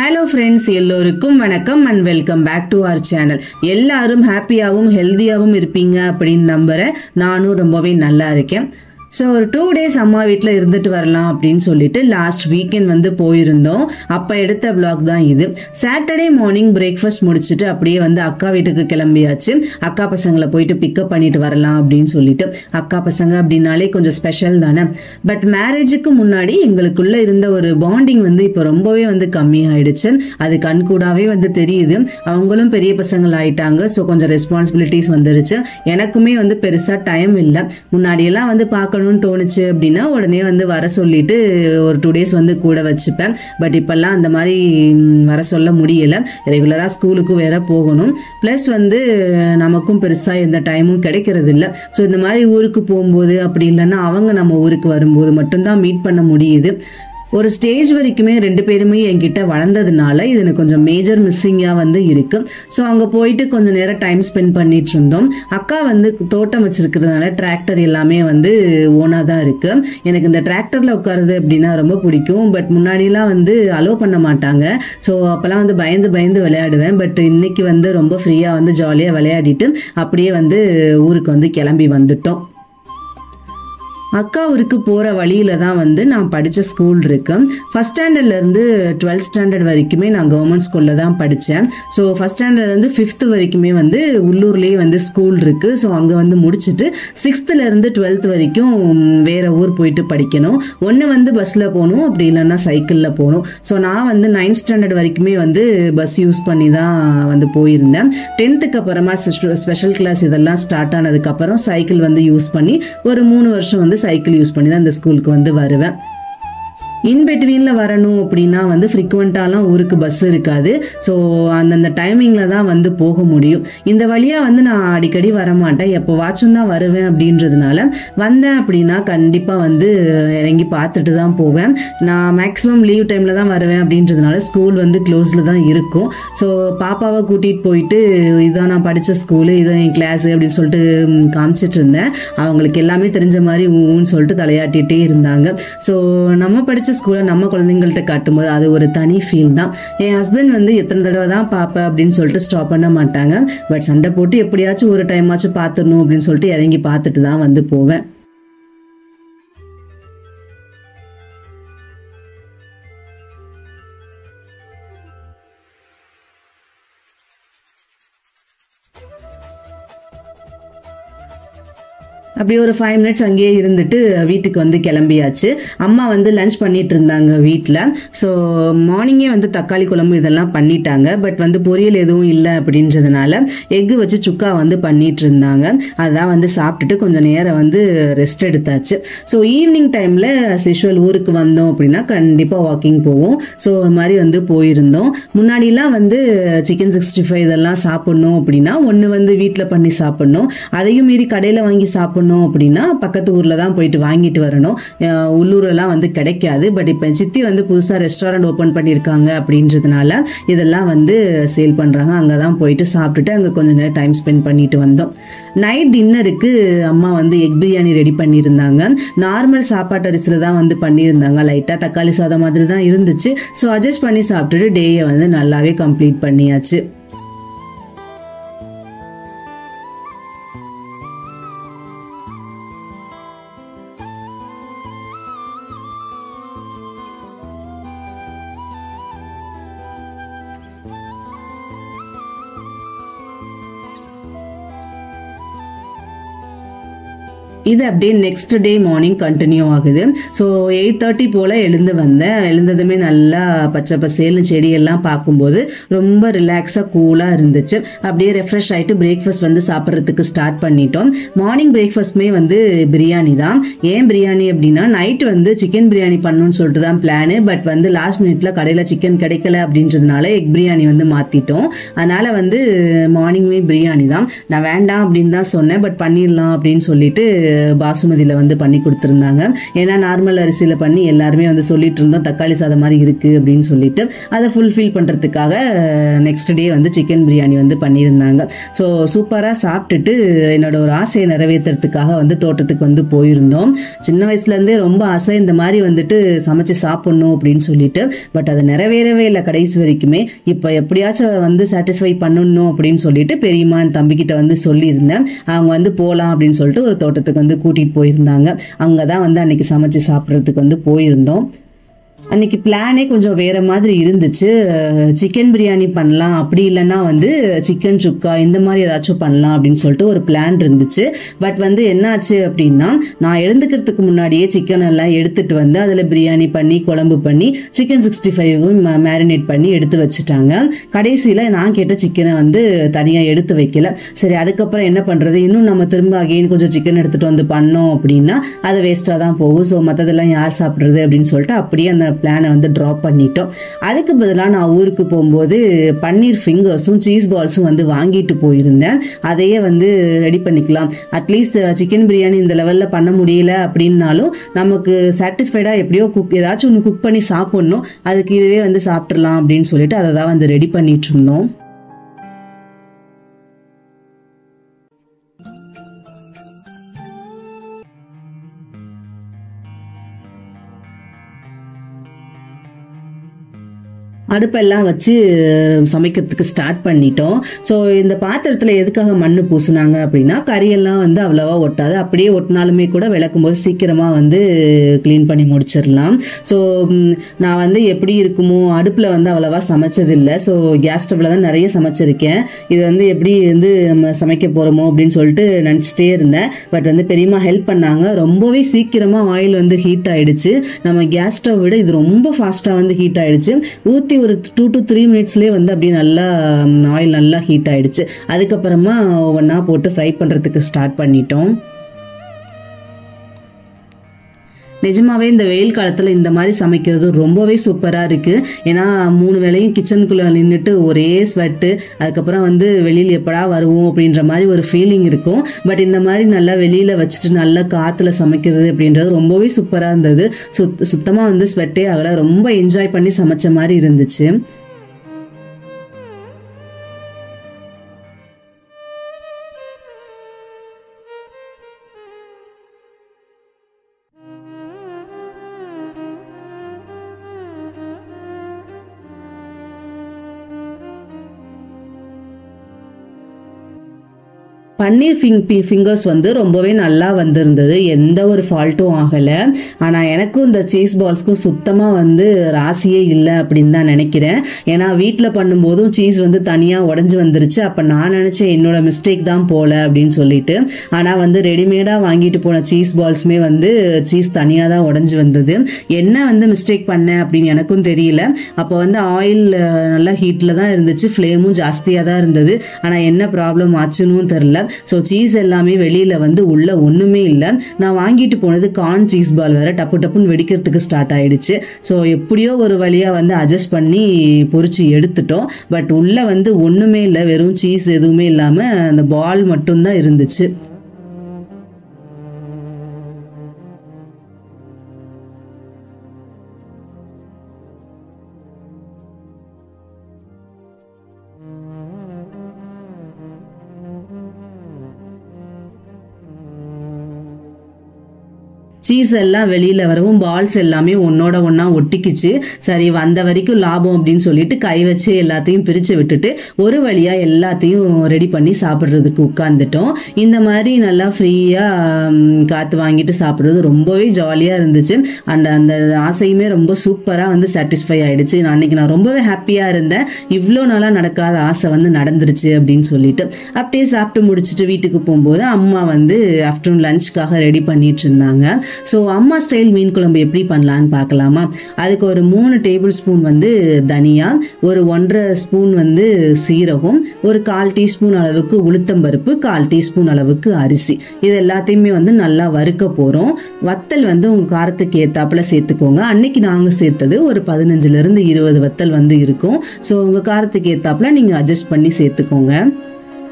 hello friends எல்லோருக்கும் வணக்கம் and welcome back to our channel எல்லாரும் ஹாப்பியாகவும் ஹெல்த்தியாகவும் இருப்பீங்க அப்படின்னு நம்புகிறேன் நானும் ரொம்பவே நல்லா இருக்கேன் ஸோ ஒரு டூ டேஸ் அம்மா வீட்டில் இருந்துட்டு வரலாம் அப்படின்னு சொல்லிட்டு லாஸ்ட் வீக்கெண்ட் வந்து போயிருந்தோம் அப்போ எடுத்த vlog தான் இது சாட்டர்டே மார்னிங் பிரேக்ஃபாஸ்ட் முடிச்சுட்டு அப்படியே வந்து அக்கா வீட்டுக்கு கிளம்பியாச்சு அக்கா பசங்களை போயிட்டு பிக்கப் பண்ணிட்டு வரலாம் அப்படின்னு சொல்லிட்டு அக்கா பசங்க அப்படின்னாலே கொஞ்சம் ஸ்பெஷல் தானே பட் மேரேஜுக்கு முன்னாடி எங்களுக்குள்ள இருந்த ஒரு பாண்டிங் வந்து இப்போ ரொம்பவே வந்து கம்மி ஆயிடுச்சு அது கண்கூடாவே வந்து தெரியுது அவங்களும் பெரிய பசங்கள் ஆயிட்டாங்க ஸோ கொஞ்சம் ரெஸ்பான்சிபிலிட்டிஸ் வந்துருச்சு எனக்குமே வந்து பெருசாக டைம் இல்லை முன்னாடியெல்லாம் வந்து பார்க்கணும்னு தோணுச்சு அப்படின்னா உடனே வந்து வர சொல்லிட்டு ஒரு டூ டேஸ் வந்து கூட வச்சுப்பேன் பட் இப்போல்லாம் அந்த மாதிரி ம், வர சொல்ல முடியல ரெகுலராக ஸ்கூலுக்கு வேற போகணும் ப்ளஸ் வந்து நமக்கும் பெருசாக எந்த டைமும் கிடைக்கிறது இல்லை ஸோ இந்த மாதிரி ஊருக்கு போகும்போது அப்படி இல்லைன்னா அவங்க நம்ம ஊருக்கு வரும்போது மட்டும்தான் மீட் பண்ண முடியுது ஒரு ஸ்டேஜ் வரைக்குமே ரெண்டு பேருமே என்கிட்ட வளர்ந்ததுனால இது எனக்கு கொஞ்சம் மேஜர் மிஸ்ஸிங்காக வந்து இருக்கு ஸோ அங்கே போயிட்டு கொஞ்சம் நேரம் டைம் ஸ்பெண்ட் பண்ணிட்டு இருந்தோம் அக்கா வந்து தோட்டம் வச்சிருக்கிறதுனால டிராக்டர் எல்லாமே வந்து ஓனாக தான் இருக்கு எனக்கு இந்த டிராக்டரில் உட்காருது அப்படின்னா ரொம்ப பிடிக்கும் பட் முன்னாடிலாம் வந்து அலோவ் பண்ண மாட்டாங்க ஸோ அப்போல்லாம் வந்து பயந்து பயந்து விளையாடுவேன் பட் இன்னைக்கு வந்து ரொம்ப ஃப்ரீயாக வந்து ஜாலியாக விளையாடிட்டு அப்படியே வந்து ஊருக்கு வந்து கிளம்பி வந்துட்டோம் அக்கா ஊருக்கு போகிற வழியில தான் வந்து நான் படித்த ஸ்கூல் இருக்கு ஃபஸ்ட் ஸ்டாண்டர்ட்லேருந்து டுவெல்த் ஸ்டாண்டர்ட் வரைக்குமே நான் கவர்மெண்ட் ஸ்கூலில் தான் படித்தேன் ஸோ ஃபஸ்ட் ஸ்டாண்டர்ட்லேருந்து ஃபிஃப்த்து வரைக்குமே வந்து உள்ளூர்லேயே வந்து ஸ்கூல் இருக்குது ஸோ அங்கே வந்து முடிச்சுட்டு சிக்ஸ்த்துலேருந்து டுவெல்த் வரைக்கும் வேறு ஊர் போயிட்டு படிக்கணும் ஒன்று வந்து பஸ்ஸில் போகணும் அப்படி இல்லைன்னா சைக்கிளில் போகணும் ஸோ நான் வந்து நைன்த் ஸ்டாண்டர்ட் வரைக்குமே வந்து பஸ் யூஸ் பண்ணி தான் வந்து போயிருந்தேன் டென்த்துக்கு அப்புறமா ஸ்பெஷல் கிளாஸ் இதெல்லாம் ஸ்டார்ட் ஆனதுக்கப்புறம் சைக்கிள் வந்து யூஸ் பண்ணி ஒரு மூணு வருஷம் வந்து சைக்கிள் யூஸ் பண்ணி தான் இந்த ஸ்கூலுக்கு வந்து வருவேன் இன் பிட்வீனில் வரணும் அப்படின்னா வந்து ஃப்ரீக்வெண்ட்டாலாம் ஊருக்கு பஸ் இருக்காது ஸோ அந்தந்த டைமிங்கில் தான் வந்து போக முடியும் இந்த வழியாக வந்து நான் அடிக்கடி வரமாட்டேன் எப்போ வாட்சும் தான் வருவேன் அப்படின்றதுனால வந்தேன் அப்படின்னா கண்டிப்பாக வந்து இறங்கி பார்த்துட்டு தான் போவேன் நான் மேக்ஸிமம் லீவ் டைமில் தான் வருவேன் அப்படின்றதுனால ஸ்கூல் வந்து க்ளோஸில் தான் இருக்கும் ஸோ பாப்பாவை கூட்டிகிட்டு போயிட்டு இதான் நான் படித்த ஸ்கூலு இதான் என் கிளாஸு அப்படின்னு சொல்லிட்டு ம், காமிச்சிட்டு இருந்தேன் அவங்களுக்கு எல்லாமே தெரிஞ்ச மாதிரி ஊன்னு சொல்லிட்டு தலையாட்டிகிட்டே இருந்தாங்க ஸோ நம்ம படித்த ஸ்கூலை நம்ம குழந்தைங்கள்ட்ட காட்டும்போது அது ஒரு தனி ஃபீல் தான் என் ஹஸ்பண்ட் வந்து எத்தனை தடவை தான் பார்ப்பேன் அப்படின்னு சொல்லிட்டு ஸ்டாப் பண்ண மாட்டாங்க பட் சண்டை போட்டு எப்படியாச்சும் ஒரு டைமாச்சும் பார்த்துடணும் அப்படின்னு சொல்லிட்டு இறங்கி பார்த்துட்டு தான் வந்து போவேன் அப்படியே ஒரு ஃபைவ் மினிட்ஸ் அங்கேயே இருந்துட்டு வீட்டுக்கு வந்து கிளம்பியாச்சு அம்மா வந்து லஞ்ச் பண்ணிட்டு இருந்தாங்க வீட்டில் ஸோ மார்னிங்கே வந்து தக்காளி குழம்பு இதெல்லாம் பண்ணிட்டாங்க பட் வந்து பொரியல் எதுவும் இல்லை அப்படின்றதுனால எக்கு வச்சு சுக்கா வந்து பண்ணிட்டு இருந்தாங்க அதான் வந்து சாப்பிட்டுட்டு கொஞ்சம் நேரம் வந்து ரெஸ்ட் எடுத்தாச்சு ஸோ ஈவினிங் டைமில் சிஷுவல் ஊருக்கு வந்தோம் அப்படின்னா கண்டிப்பாக வாக்கிங் போவோம் ஸோ அது மாதிரி வந்து போயிருந்தோம் முன்னாடிலாம் வந்து சிக்கன் சிக்ஸ்டி ஃபைவ் இதெல்லாம் சாப்பிட்ணும் அப்படின்னா ஒன்று வந்து வீட்டில் பண்ணி சாப்பிட்ணும் அதையும் மீறி கடையில் வாங்கி சாப்பிட்ணும் அப்படின்னா பக்கத்து ஊரில் தான் போயிட்டு வாங்கிட்டு வரணும் அஹ் உள்ளூரெல்லாம் வந்து கிடைக்காது பட் இப்போ சித்தி வந்து புதுசாக ரெஸ்டாரண்ட் ஓப்பன் பண்ணியிருக்காங்க அப்படின்றதுனால இதெல்லாம் வந்து சேல் பண்ணுறாங்க அங்கே தான் போயிட்டு சாப்பிட்டுட்டு அங்கே கொஞ்சம் நேரம் டைம் ஸ்பெண்ட் பண்ணிட்டு வந்தோம் நைட் டின்னருக்கு அம்மா வந்து எக் பிரியாணி ரெடி பண்ணியிருந்தாங்க நார்மல் சாப்பாட்டு அரிசியில் தான் வந்து பண்ணியிருந்தாங்க லைட்டாக தக்காளி சாதம் மாதிரி தான் இருந்துச்சு ஸோ அட்ஜஸ்ட் பண்ணி சாப்பிட்டுட்டு டேயை வந்து நல்லாவே கம்ப்ளீட் பண்ணியாச்சு இது அப்படியே நெக்ஸ்ட் டே மார்னிங் கண்டினியூ ஆகுது ஸோ எயிட் தேர்ட்டி போல் எழுந்து வந்தேன் எழுந்ததுமே நல்லா பச்சை பசேல்னு செடியெல்லாம் பார்க்கும்போது ரொம்ப ரிலாக்ஸாக கூலாக இருந்துச்சு அப்படியே ரெஃப்ரெஷ் ஆகிட்டு பிரேக்ஃபாஸ்ட் வந்து சாப்பிட்றதுக்கு ஸ்டார்ட் பண்ணிட்டோம் மார்னிங் பிரேக்ஃபாஸ்ட்மே வந்து பிரியாணி தான் ஏன் பிரியாணி அப்படின்னா நைட் வந்து சிக்கன் பிரியாணி பண்ணணும்னு சொல்லிட்டு தான் பிளானு பட் வந்து லாஸ்ட் மினிட்ல கடையில் சிக்கன் கிடைக்கல அப்படின்றதுனால எக் பிரியாணி வந்து மாற்றிட்டோம் அதனால் வந்து மார்னிங்மே பிரியாணி தான் நான் வேண்டாம் அப்படின்னு தான் சொன்னேன் பட் பண்ணிடலாம் அப்படின்னு சொல்லிட்டு பாசுமதியில் வந்து பண்ணி கொடுத்துருந்தாங்க ஏன்னா நார்மல் அரிசியில் பண்ணி எல்லாருமே வந்து சொல்லிட்டு இருந்தோம் தக்காளி சாதம் மாதிரி இருக்குது அப்படின்னு சொல்லிட்டு அதை ஃபுல்ஃபில் பண்ணுறதுக்காக நெக்ஸ்ட் டே வந்து சிக்கன் பிரியாணி வந்து பண்ணியிருந்தாங்க ஸோ சூப்பராக சாப்பிட்டுட்டு என்னோட ஒரு ஆசையை நிறைவேற்றுறதுக்காக வந்து தோட்டத்துக்கு வந்து போயிருந்தோம் சின்ன வயசுலேருந்தே ரொம்ப ஆசை இந்த மாதிரி வந்துட்டு சமைச்சு சாப்பிட்ணும் அப்படின்னு சொல்லிட்டு பட் அது நிறைவேறவே இல்லை கடைசி வரைக்குமே இப்போ எப்படியாச்சும் அதை வந்து சாட்டிஸ்ஃபை பண்ணணும் அப்படின்னு சொல்லிட்டு பெரியம்மா என் தம்பிக்கிட்ட வந்து சொல்லியிருந்தேன் அவங்க வந்து போகலாம் அப்படின்னு சொல்லிட்டு ஒரு தோட்டத்துக்கு வந்து கூட்டிகிட்டு போயிருந்தாங்க அங்கே தான் வந்து அன்னைக்கு சமைச்சு சாப்பிட்றதுக்கு வந்து போயிருந்தோம் அன்னைக்கு பிளானே கொஞ்சம் வேற மாதிரி இருந்துச்சு சிக்கன் பிரியாணி பண்ணலாம் அப்படி இல்லைன்னா வந்து சிக்கன் சுக்கா இந்த மாதிரி ஏதாச்சும் பண்ணலாம் அப்படின்னு சொல்லிட்டு ஒரு பிளான் இருந்துச்சு பட் வந்து என்னாச்சு அப்படின்னா நான் எழுந்துக்கிறதுக்கு முன்னாடியே சிக்கன் எல்லாம் எடுத்துட்டு வந்து அதில் பிரியாணி பண்ணி குழம்பு பண்ணி சிக்கன் சிக்ஸ்டி ஃபைவும் மேரினேட் பண்ணி எடுத்து வச்சுட்டாங்க கடைசியில் நான் கேட்ட சிக்கனை வந்து தனியாக எடுத்து வைக்கல சரி அதுக்கப்புறம் என்ன பண்ணுறது இன்னும் நம்ம திரும்ப அகெயின் கொஞ்சம் சிக்கன் எடுத்துகிட்டு வந்து பண்ணோம் அப்படின்னா அது வேஸ்ட்டாக தான் போகும் ஸோ மற்றதெல்லாம் யார் சாப்பிட்றது அப்படின்னு சொல்லிட்டு அப்படியே அந்த பிளானை வந்து ட்ராப் பண்ணிட்டோம் அதுக்கு பதிலாக நான் ஊருக்கு போகும்போது பன்னீர் ஃபிங்கர்ஸும் சீஸ் பால்ஸும் வந்து வாங்கிட்டு போயிருந்தேன் அதையே வந்து ரெடி பண்ணிக்கலாம் அட்லீஸ்ட் சிக்கன் பிரியாணி இந்த லெவலில் பண்ண முடியல அப்படின்னாலும் நமக்கு சாட்டிஸ்ஃபைடாக எப்படியோ குக் ஏதாச்சும் ஒன்று குக் பண்ணி சாப்பிட்ணும் அதுக்கு இதுவே வந்து சாப்பிட்றலாம் அப்படின்னு சொல்லிட்டு அதை தான் வந்து ரெடி பண்ணிட்டு இருந்தோம் அடுப்பெல்லாம் வச்சு சமைக்கிறதுக்கு ஸ்டார்ட் பண்ணிட்டோம் ஸோ இந்த பாத்திரத்தில் எதுக்காக மண் பூசுனாங்க அப்படின்னா கறியெல்லாம் வந்து அவ்வளோவா ஒட்டாது அப்படியே ஒட்டினாலுமே கூட விளக்கும் போது சீக்கிரமாக வந்து க்ளீன் பண்ணி முடிச்சிடலாம் ஸோ நான் வந்து எப்படி இருக்குமோ அடுப்பில் வந்து அவ்வளோவா சமைச்சதில்லை ஸோ கேஸ் ஸ்டவ்வில் தான் நிறைய சமைச்சிருக்கேன் இது வந்து எப்படி வந்து நம்ம சமைக்க போகிறோமோ அப்படின்னு சொல்லிட்டு நினச்சிட்டே இருந்தேன் பட் வந்து பெரியம்மா ஹெல்ப் பண்ணாங்க ரொம்பவே சீக்கிரமாக ஆயில் வந்து ஹீட் ஆயிடுச்சு நம்ம கேஸ் ஸ்டவ் விட இது ரொம்ப ஃபாஸ்ட்டாக வந்து ஹீட் ஆயிடுச்சு ஊற்றி ஒரு டூ டு த்ரீ மினிட்ஸ்லேயே வந்து அப்படியே நல்லா ஆயில் நல்லா ஹீட் ஆயிடுச்சு அதுக்கப்புறமா ஒவ்வொன்றா போட்டு ஃப்ரை பண்ணுறதுக்கு ஸ்டார்ட் பண்ணிட்டோம் நிஜமாவே இந்த வெயில் காலத்தில் இந்த மாதிரி சமைக்கிறது ரொம்பவே சூப்பராக இருக்குது ஏன்னா மூணு வேளையும் கிச்சனுக்குள்ளே நின்றுட்டு ஒரே ஸ்வெட்டு அதுக்கப்புறம் வந்து வெளியில் எப்படா வருவோம் அப்படின்ற மாதிரி ஒரு ஃபீலிங் இருக்கும் பட் இந்த மாதிரி நல்லா வெளியில் வச்சுட்டு நல்லா காற்றுல சமைக்கிறது அப்படின்றது ரொம்பவே சூப்பராக இருந்தது சுத் சுத்தமாக வந்து ஸ்வெட்டே ஆகலை ரொம்ப என்ஜாய் பண்ணி சமைச்ச மாதிரி இருந்துச்சு பன்னீர் ஃபிங் ஃபிங்கர்ஸ் வந்து ரொம்பவே நல்லா வந்திருந்தது எந்த ஒரு ஃபால்ட்டும் ஆகலை ஆனால் எனக்கும் இந்த சீஸ் பால்ஸ்க்கும் சுத்தமாக வந்து ராசியே இல்லை அப்படின்னு தான் நினைக்கிறேன் ஏன்னா வீட்டில் பண்ணும்போதும் சீஸ் வந்து தனியாக உடஞ்சி வந்துருச்சு அப்போ நான் நினச்சேன் என்னோட மிஸ்டேக் தான் போல அப்படின்னு சொல்லிட்டு ஆனால் வந்து ரெடிமேடாக வாங்கிட்டு போன சீஸ் பால்ஸுமே வந்து சீஸ் தனியாக தான் உடஞ்சி வந்தது என்ன வந்து மிஸ்டேக் பண்ணேன் அப்படின்னு எனக்கும் தெரியல அப்போ வந்து ஆயில் நல்லா ஹீட்டில் தான் இருந்துச்சு ஃப்ளேமும் ஜாஸ்தியாக தான் இருந்தது ஆனால் என்ன ப்ராப்ளம் ஆச்சுன்னு தெரில ஸோ சீஸ் எல்லாமே வெளியில் வந்து உள்ள ஒன்றுமே இல்லை நான் வாங்கிட்டு போனது கார்ன் சீஸ் பால் வேற டப்பு டப்புன்னு வெடிக்கிறதுக்கு ஸ்டார்ட் ஆயிடுச்சு ஸோ எப்படியோ ஒரு வழியாக வந்து அட்ஜஸ்ட் பண்ணி பொறிச்சு எடுத்துட்டோம் பட் உள்ளே வந்து ஒன்றுமே இல்லை வெறும் சீஸ் எதுவுமே இல்லாமல் அந்த பால் மட்டும்தான் இருந்துச்சு சீஸ் எல்லாம் வெளியில் வரவும் பால்ஸ் எல்லாமே ஒன்னோட ஒன்றா ஒட்டிக்கிச்சு சரி வந்த வரைக்கும் லாபம் அப்படின்னு சொல்லிட்டு கை வச்சு எல்லாத்தையும் பிரித்து விட்டுட்டு ஒரு வழியாக எல்லாத்தையும் ரெடி பண்ணி சாப்பிட்றதுக்கு உட்காந்துட்டோம் இந்த மாதிரி நல்லா ஃப்ரீயாக காற்று வாங்கிட்டு சாப்பிட்றது ரொம்பவே ஜாலியாக இருந்துச்சு அண்ட் அந்த ஆசையுமே ரொம்ப சூப்பராக வந்து சாட்டிஸ்ஃபை ஆயிடுச்சு நான் அன்னைக்கு நான் ரொம்பவே ஹாப்பியாக இருந்தேன் இவ்வளோ நாளாக நடக்காத ஆசை வந்து நடந்துருச்சு அப்படின்னு சொல்லிட்டு அப்படியே சாப்பிட்டு முடிச்சுட்டு வீட்டுக்கு போகும்போது அம்மா வந்து ஆஃப்டர்நூன் லஞ்சுக்காக ரெடி பண்ணிட்டு இருந்தாங்க ஸோ அம்மா ஸ்டைல் மீன் குழம்பு எப்படி பண்ணலான்னு பார்க்கலாமா அதுக்கு ஒரு மூணு டேபிள் ஸ்பூன் வந்து தனியா ஒரு ஒன்றரை ஸ்பூன் வந்து சீரகம் ஒரு கால் டீஸ்பூன் அளவுக்கு உளுத்தம்பருப்பு கால் டீஸ்பூன் அளவுக்கு அரிசி இது எல்லாத்தையுமே வந்து நல்லா வறுக்க போகிறோம் வத்தல் வந்து உங்கள் காரத்துக்கு ஏத்தாப்புல சேர்த்துக்கோங்க அன்னைக்கு நாங்கள் சேர்த்தது ஒரு பதினஞ்சுலேருந்து இருபது வத்தல் வந்து இருக்கும் ஸோ உங்கள் காரத்துக்கு ஏத்தாப்புல நீங்கள் அட்ஜஸ்ட் பண்ணி சேர்த்துக்கோங்க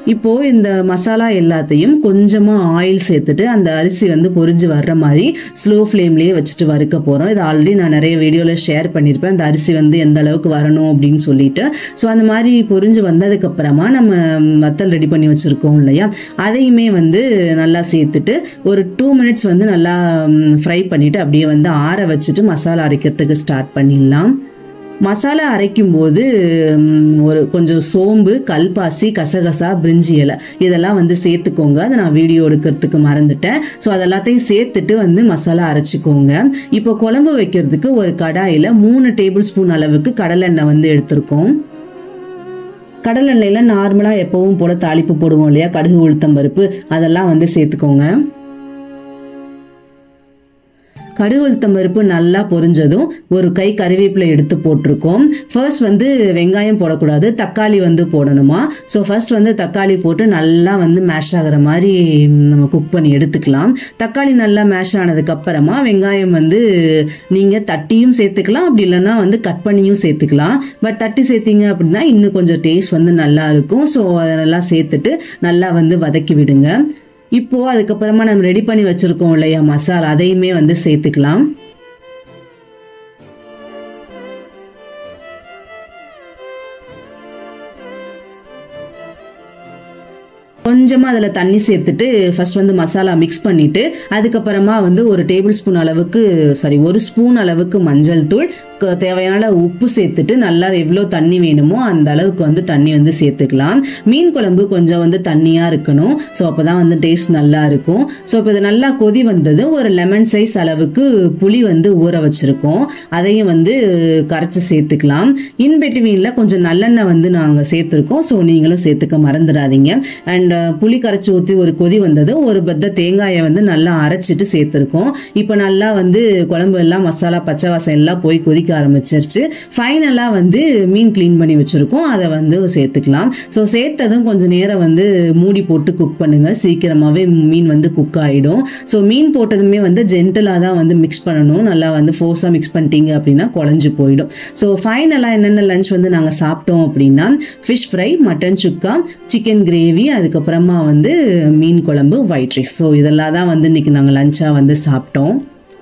இப்போது இந்த மசாலா எல்லாத்தையும் கொஞ்சமாக ஆயில் சேர்த்துட்டு அந்த அரிசி வந்து பொரிஞ்சு வர்ற மாதிரி ஸ்லோ ஃப்ளேம்லேயே வச்சுட்டு வறுக்க போகிறோம் இது ஆல்ரெடி நான் நிறைய வீடியோவில் ஷேர் பண்ணியிருப்பேன் அந்த அரிசி வந்து எந்த அளவுக்கு வரணும் அப்படின்னு சொல்லிட்டு ஸோ அந்த மாதிரி பொரிஞ்சு வந்ததுக்கப்புறமா நம்ம வத்தல் ரெடி பண்ணி வச்சுருக்கோம் இல்லையா அதையுமே வந்து நல்லா சேர்த்துட்டு ஒரு டூ மினிட்ஸ் வந்து நல்லா ஃப்ரை பண்ணிவிட்டு அப்படியே வந்து ஆற வச்சுட்டு மசாலா அரைக்கிறதுக்கு ஸ்டார்ட் பண்ணிடலாம் மசாலா அரைக்கும் போது ம், ஒரு கொஞ்சம் சோம்பு கல்பாசி கசகசா பிரிஞ்சி இலை இதெல்லாம் வந்து சேர்த்துக்கோங்க அதை நான் வீடியோ எடுக்கிறதுக்கு மறந்துட்டேன் ஸோ அதெல்லாத்தையும் சேர்த்துட்டு வந்து மசாலா அரைச்சிக்கோங்க இப்போ குழம்பு வைக்கிறதுக்கு ஒரு கடாயில் மூணு டேபிள் ஸ்பூன் அளவுக்கு கடலெண்ணெய் வந்து எடுத்திருக்கோம் கடலெண்ணெயில் நார்மலாக எப்பவும் போல் தாளிப்பு போடுவோம் இல்லையா கடுகு உளுத்தம் பருப்பு அதெல்லாம் வந்து சேர்த்துக்கோங்க கடுகு உளுத்தம் பருப்பு நல்லா பொரிஞ்சதும் ஒரு கை கறிவேப்பிலை எடுத்து போட்டிருக்கோம் ஃபர்ஸ்ட் வந்து வெங்காயம் போடக்கூடாது தக்காளி வந்து போடணுமா ஸோ ஃபர்ஸ்ட் வந்து தக்காளி போட்டு நல்லா வந்து மேஷ் ஆகிற மாதிரி நம்ம குக் பண்ணி எடுத்துக்கலாம் தக்காளி நல்லா மேஷ் ஆனதுக்கு அப்புறமா வெங்காயம் வந்து நீங்கள் தட்டியும் சேர்த்துக்கலாம் அப்படி இல்லைன்னா வந்து கட் பண்ணியும் சேர்த்துக்கலாம் பட் தட்டி சேர்த்தீங்க அப்படின்னா இன்னும் கொஞ்சம் டேஸ்ட் வந்து நல்லா இருக்கும் ஸோ அதை நல்லா சேர்த்துட்டு நல்லா வந்து வதக்கி விடுங்க இப்போ அதுக்கப்புறமா நம்ம ரெடி பண்ணி வச்சிருக்கோம் இல்லையா மசாலா அதையுமே வந்து சேர்த்துக்கலாம் கொஞ்சமாக அதில் தண்ணி சேர்த்துட்டு ஃபர்ஸ்ட் வந்து மசாலா மிக்ஸ் பண்ணிவிட்டு அதுக்கப்புறமா வந்து ஒரு டேபிள் ஸ்பூன் அளவுக்கு சாரி ஒரு ஸ்பூன் அளவுக்கு மஞ்சள் தூள் க- தேவையான உப்பு சேர்த்துட்டு நல்லா எவ்வளோ தண்ணி வேணுமோ அந்த அளவுக்கு வந்து தண்ணி வந்து சேர்த்துக்கலாம் மீன் குழம்பு கொஞ்சம் வந்து தண்ணியாக இருக்கணும் ஸோ அப்போ தான் வந்து டேஸ்ட் நல்லா இருக்கும் ஸோ இப்போ இது நல்லா கொதி வந்தது ஒரு லெமன் சைஸ் அளவுக்கு புளி வந்து ஊற வச்சுருக்கோம் அதையும் வந்து கரைச்சி சேர்த்துக்கலாம் இன் பிட்வீனில் கொஞ்சம் நல்லெண்ணெய் வந்து நாங்கள் சேர்த்துருக்கோம் ஸோ நீங்களும் சேர்த்துக்க மறந்துடாதீங்க அண்ட் புளி கரைச்சி ஊற்றி ஒரு கொதி வந்தது ஒரு பத்த தேங்காயை வந்து நல்லா அரைச்சிட்டு சேர்த்துருக்கோம் இப்போ நல்லா வந்து குழம்பு எல்லாம் மசாலா பச்சை வாசம் எல்லாம் போய் கொதிக்க ஆரம்பிச்சிருச்சு ஃபைனலாக வந்து மீன் க்ளீன் பண்ணி வச்சுருக்கோம் அதை வந்து சேர்த்துக்கலாம் ஸோ சேர்த்ததும் கொஞ்சம் நேரம் வந்து மூடி போட்டு குக் பண்ணுங்க சீக்கிரமாகவே மீன் வந்து குக் ஆகிடும் ஸோ மீன் போட்டதுமே வந்து ஜென்டலாக தான் வந்து மிக்ஸ் பண்ணணும் நல்லா வந்து ஃபோர்ஸாக மிக்ஸ் பண்ணிட்டீங்க அப்படின்னா குழஞ்சு போயிடும் ஸோ ஃபைனலாக என்னென்ன லஞ்ச் வந்து நாங்கள் சாப்பிட்டோம் அப்படின்னா fish fry mutton sukka chicken gravy அதுக்கப்புறமா வந்து மீன் குழம்பு ஒயிட் ரைஸ் ஸோ இதெல்லாம் தான் வந்து இன்னைக்கு நாங்கள் லஞ்சாக வந்து சாப்பிட்டோம்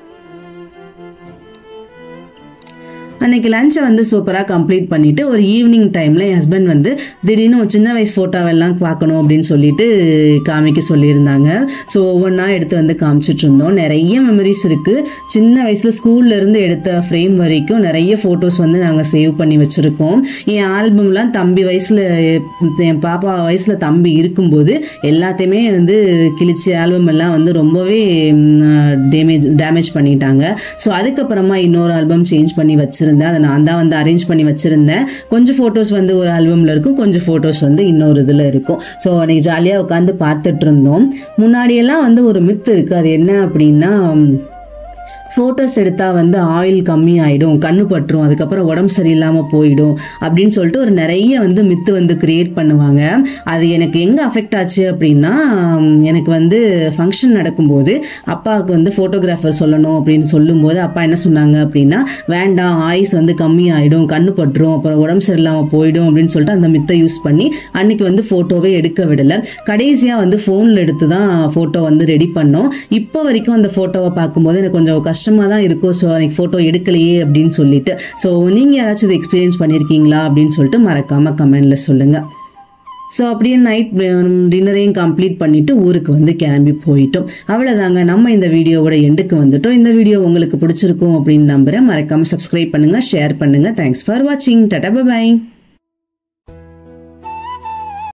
அன்னைக்கு லஞ்சை வந்து சூப்பராக கம்ப்ளீட் பண்ணிட்டு ஒரு ஈவினிங் டைமில் என் ஹஸ்பண்ட் வந்து திடீர்னு ஒரு சின்ன வயசு ஃபோட்டோவெல்லாம் பார்க்கணும் அப்படின்னு சொல்லிட்டு காமிக்க சொல்லியிருந்தாங்க ஸோ ஒவ்வொன்றா எடுத்து வந்து காமிச்சிட்டு இருந்தோம் நிறைய மெமரிஸ் இருக்குது சின்ன வயசில் ஸ்கூல்ல இருந்து எடுத்த ஃப்ரேம் வரைக்கும் நிறைய ஃபோட்டோஸ் வந்து நாங்கள் சேவ் பண்ணி வச்சுருக்கோம் என் ஆல்பம்லாம் தம்பி வயசில் என் பாப்பா வயசில் தம்பி இருக்கும்போது எல்லாத்தையுமே வந்து கிழிச்சு ஆல்பம் எல்லாம் வந்து ரொம்பவே டேமேஜ் டேமேஜ் பண்ணிட்டாங்க ஸோ அதுக்கப்புறமா இன்னொரு ஆல்பம் சேஞ்ச் பண்ணி வச்சுருந்தேன் அதை நான் தான் வந்து அரேஞ்ச் பண்ணி வச்சுருந்தேன் கொஞ்சம் ஃபோட்டோஸ் வந்து ஒரு ஆல்பமில் இருக்கும் கொஞ்சம் ஃபோட்டோஸ் வந்து இன்னொரு இதில் இருக்கும் ஸோ அன்றைக்கி ஜாலியாக உட்காந்து பார்த்துட்டு இருந்தோம் முன்னாடியெல்லாம் வந்து ஒரு மித்து இருக்குது அது என்ன அப்படின்னா ஃபோட்டோஸ் எடுத்தால் வந்து ஆயில் கம்மி ஆகிடும் கண்ணு பட்டுரும் அதுக்கப்புறம் உடம்பு சரியில்லாமல் போயிடும் அப்படின்னு சொல்லிட்டு ஒரு நிறைய வந்து மித்து வந்து கிரியேட் பண்ணுவாங்க அது எனக்கு எங்கே அஃபெக்ட் ஆச்சு அப்படின்னா உம், எனக்கு வந்து ஃபங்க்ஷன் நடக்கும்போது அப்பாவுக்கு வந்து ஃபோட்டோகிராஃபர் சொல்லணும் அப்படின்னு சொல்லும்போது அப்பா என்ன சொன்னாங்க அப்படின்னா வேண்டாம் ஆயுஸ் வந்து கம்மி ஆகிடும் கண்ணு பட்டுரும் அப்புறம் உடம்பு சரியில்லாமல் போயிடும் அப்படின்னு சொல்லிட்டு அந்த மித்தை யூஸ் பண்ணி அன்னைக்கு வந்து ஃபோட்டோவே எடுக்க விடலை கடைசியாக வந்து ஃபோனில் எடுத்து தான் ஃபோட்டோ வந்து ரெடி பண்ணோம் இப்போ வரைக்கும் அந்த ஃபோட்டோவை பார்க்கும்போது எனக்கு கொஞ்சம் கஷ்டமாக தான் இருக்கும் ஸோ எனக்கு ஃபோட்டோ எடுக்கலையே அப்படின்னு சொல்லிட்டு ஸோ நீங்கள் யாராச்சும் இது எக்ஸ்பீரியன்ஸ் பண்ணியிருக்கீங்களா அப்படின்னு சொல்லிட்டு மறக்காமல் கமெண்டில் சொல்லுங்கள் ஸோ அப்படியே நைட் டின்னரையும் கம்ப்ளீட் பண்ணிட்டு ஊருக்கு வந்து கிளம்பி போயிட்டோம் அவ்வளோதாங்க நம்ம இந்த வீடியோவோட எண்டுக்கு வந்துட்டோம் இந்த வீடியோ உங்களுக்கு பிடிச்சிருக்கும் அப்படின்னு நம்புறேன் மறக்காமல் சப்ஸ்கிரைப் பண்ணுங்கள் ஷேர் பண்ணுங்கள் தேங்க்ஸ் ஃபார் வாட்சிங் டட்டா பை